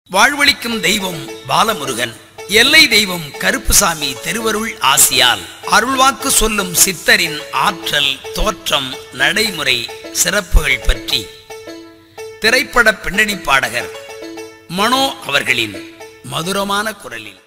வாழ்வளிக்கும் தெய்வம் பாலமுருகன் எல்லை தெய்வம் கருப்புசாமி திருவருள் ஆசியால் அருள்வாக்கு சொல்லும் சித்தரின் ஆற்றல் தோற்றம் நடைமுறை சிறப்புகள் பற்றி திரைப்பட பின்னணி பாடகர் மனோ அவர்களின் மதுரமான குரலில்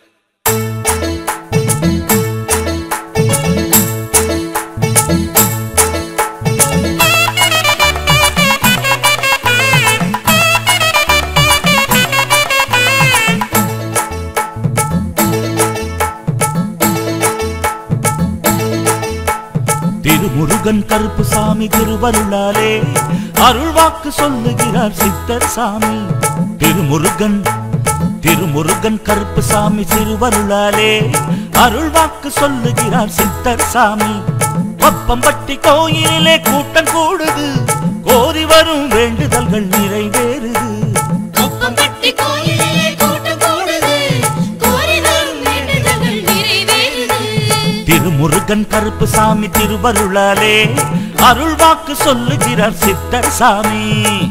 திருமுருகன் கருப்பு சாமி திருவருளாலே அருள்வாக்கு சொல்லுகிறார் சித்தர் சாமி திருமுருகன் திருமுருகன் கருப்பு சாமி திருவருளாலே அருள்வாக்கு சொல்லுகிறார் சித்தர் சாமி பப்பம்பட்டி கோயிலிலே கூட்டம் கூடுது கோரி வரும் வேண்டுதல்கள் நிறைவேறுது கொப்பம்பட்டி கோயிலிலே கூட்டம் கூடுது கோரி வரும் வேண்டுதல்கள் நிறைவேறுது திருமுருகன் கருப்பு சாமி திருவருளாலே அருள்வாக்கு சொல்லுகிறார் சித்தர் சாமி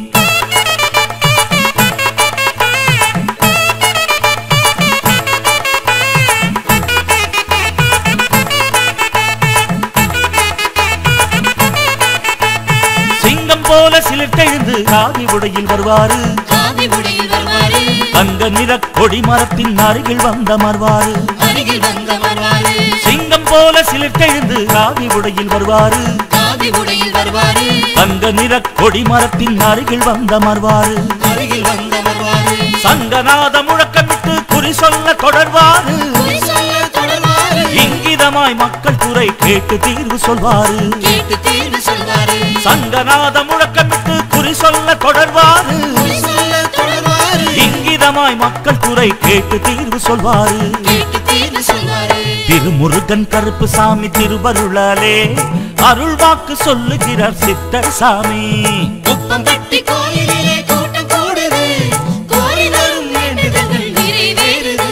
சிங்கம் போல சிலிர்த்தெழுந்து காவி உடையில் வருவாரு காவி உடையில் வருவாரு தங்க நிற கொடி மரத்தின் அருகில் வந்த மர்வாரு அருகில் வந்த வருவாரு சிங்கம் போல சிலிர்த்தெழுந்து காவி உடையில் வருவாரு காவி உடையில் வருவாரு தங்க நிற கொடி மரத்தின் அருகில் வந்த மர்வாரு அருகில் வந்த வருவாரு சங்கநாத முழக்கமிட்டு குறி சொல்ல தொடர்வாரு குறி சொல்ல தொடர்வாரு இங்கிதமாய் மக்கள் குறை கேட்டு தீர்வு சொல்வாரு கேட்டு தீர்வு சொல்வாரு சங்கநாத முழக்கமிட்டு குறி சொல்ல தொடர்வாரு குறி சொல்ல தொடர்வாரு இங்கிதமாய் மக்கள் குறை கேட்டு தீர்வு சொல்வாரு கேட்டு தீர்வு சொல்வாரு திருமுருகன் கருப்பு சாமி திருவருளாலே அருள்வாக்கு சொல்லுகிறார் சித்தர் சாமி கொப்பம்பட்டி கோயிலிலே கூட்டம் கூடுது கோரி வரும் வேண்டுதல்கள் நிறைவேறுது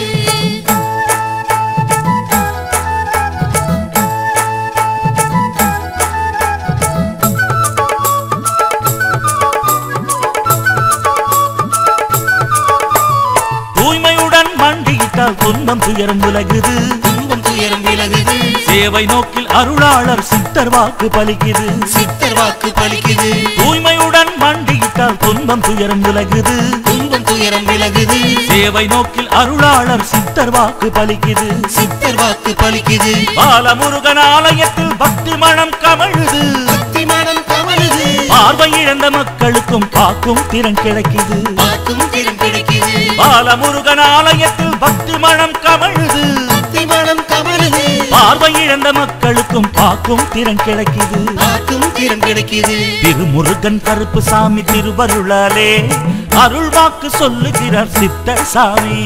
தூய்மையுடன் மண்டியிட்டால் துன்பம் துயரம் விலகுது துன்பம் துயரம் விலகுது சேவை நோக்கில் அருளாளர் சித்தர் வாக்கு பலிக்குது சித்தர் வாக்கு பலிக்குது தூய்மையுடன் மண்டியிட்டால் துன்பம் துயரம் விலகுது துன்பம் துயரம் விலகுது சேவை நோக்கில் அருளாளர் சித்தர் வாக்கு பலிக்குது சித்தர் வாக்கு பலிக்குது பாலமுருகன் ஆலயத்தில் பக்தி மனம் கமழுது பக்தி மனம் கமலுது பார்வை இழந்த மக்களுக்கும் காக்கும் திறன் கிடைக்குது பார்க்கும் திறம் கிடைக்குது பாலமுருகன் ஆலயத்தில் பக்தி மனம் கமழுது பக்தி மனம் கமலுது பார்வை இழந்த மக்களுக்கும் காக்கும் திறன் கிடைக்குது பார்க்கும் திறம் கிடைக்குது திருமுருகன் கருப்பு சாமி திருவருளாலே அருள்வாக்கு சொல்லுகிறார் சித்தர் சாமி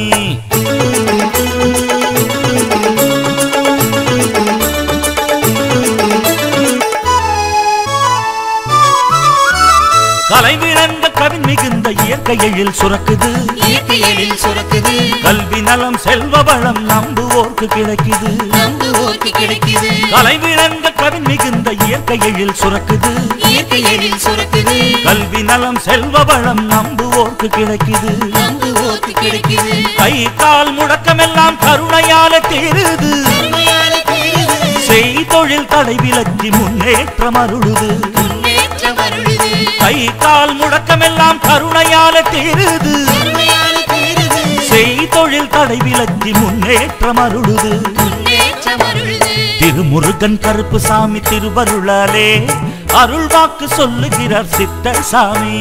கலைவிழந்த கவின் மிகுந்த இயற்கை எழில் சுரக்குது இயற்கை எழில் சுரக்குது கல்வி நலம் செல்வ வளம் நம்புவோர்க்கு கிடைக்குது நம்புவோர்க்கு கிடைக்குது கலைவிழந்த கவின் மிகுந்த இயற்கை எழில் சுரக்குது இயற்கை எழில் சுரக்குது கல்வி நலம் செல்வ வளம் நம்புவோர்க்கு கிடைக்குது நம்புவோர்க்கு கிடைக்குது கை கால் முடக்கமெல்லாம் கருணையால தீருது கருணையால தீருது செய் தொழில் தடை விலக்கி முன்னேற்றம் அருளுது முன்னேற்றம் அருளுது கை கால் முடக்கமெல்லாம் கருணையால தீருது கருணையால தீருது செய் தொழில் தடை விலக்கி முன்னேற்றம் அருளுது முன்னேற்றம் அருளுது திருமுருகன் கருப்பு சாமி திருவருளாலே அருள்வாக்கு சொல்லுகிறார் சித்தர் சாமி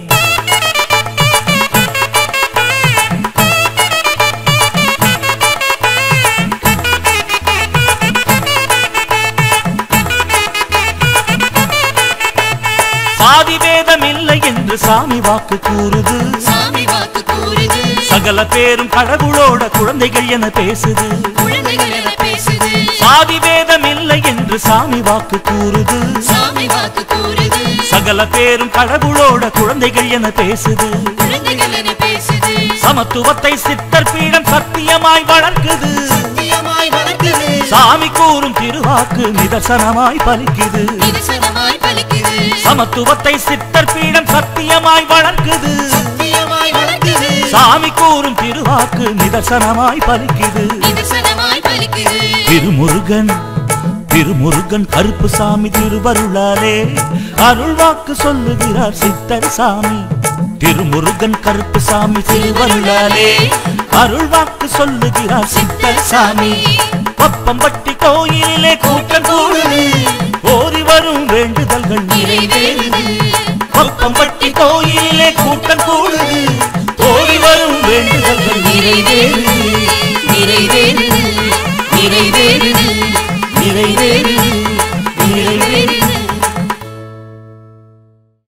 சாதி வேதம் இல்லை என்று சாமி வாக்கு கூறுது சாமி வாக்கு கூறுது சகல பேரும் கடவுளோட குழந்தைகள் என பேசுது குழந்தைகள் என பேசுது சாதி வேதம் இல்லை என்று சாமி வாக்கு கூறுது சாமி வாக்கு கூறுது சகல பேரும் கடவுளோட குழந்தைகள் என பேசுது குழந்தைகள் என பேசுது சமத்துவத்தை சித்தர் பீடம் சத்தியமாய் வளர்க்குது சத்தியமாய் வளர்க்குது சாமி கூறும் திருவாக்கு நிதர்சனமாய் பலிக்குது நிதர்சனமாய் பலிக்குது சமத்துவத்தை சித்தர் பீடம் சத்தியமாய் வளர்க்குது சத்தியமாய் வளர்க்குது சாமி கூறும் திருவாக்கு நிதர்சனமாய் பலிக்குது நிதர்சனமாய் பலிக்குது திருமுருகன் திருமுருகன் கருப்பு சாமி திருவருளாலே அருள்வாக்கு சொல்லுகிறார் சித்தர் சாமி திருமுருகன் கருப்பு சாமி திருவருளாலே அருள்வாக்கு சொல்லுகிறார் சித்தர் சாமி பப்பம்பட்டி கோயிலிலே கூட்டம் கூடுது ஓடி வரும் வேண்டுதல்கள் நிறைவேறுது பப்பம்பட்டி கோயிலிலே கூட்டம் கூடுது ஓடி வரும் வேண்டுதல்கள் நிறைவேறுது நிறைவேறுது நிறைவேறுது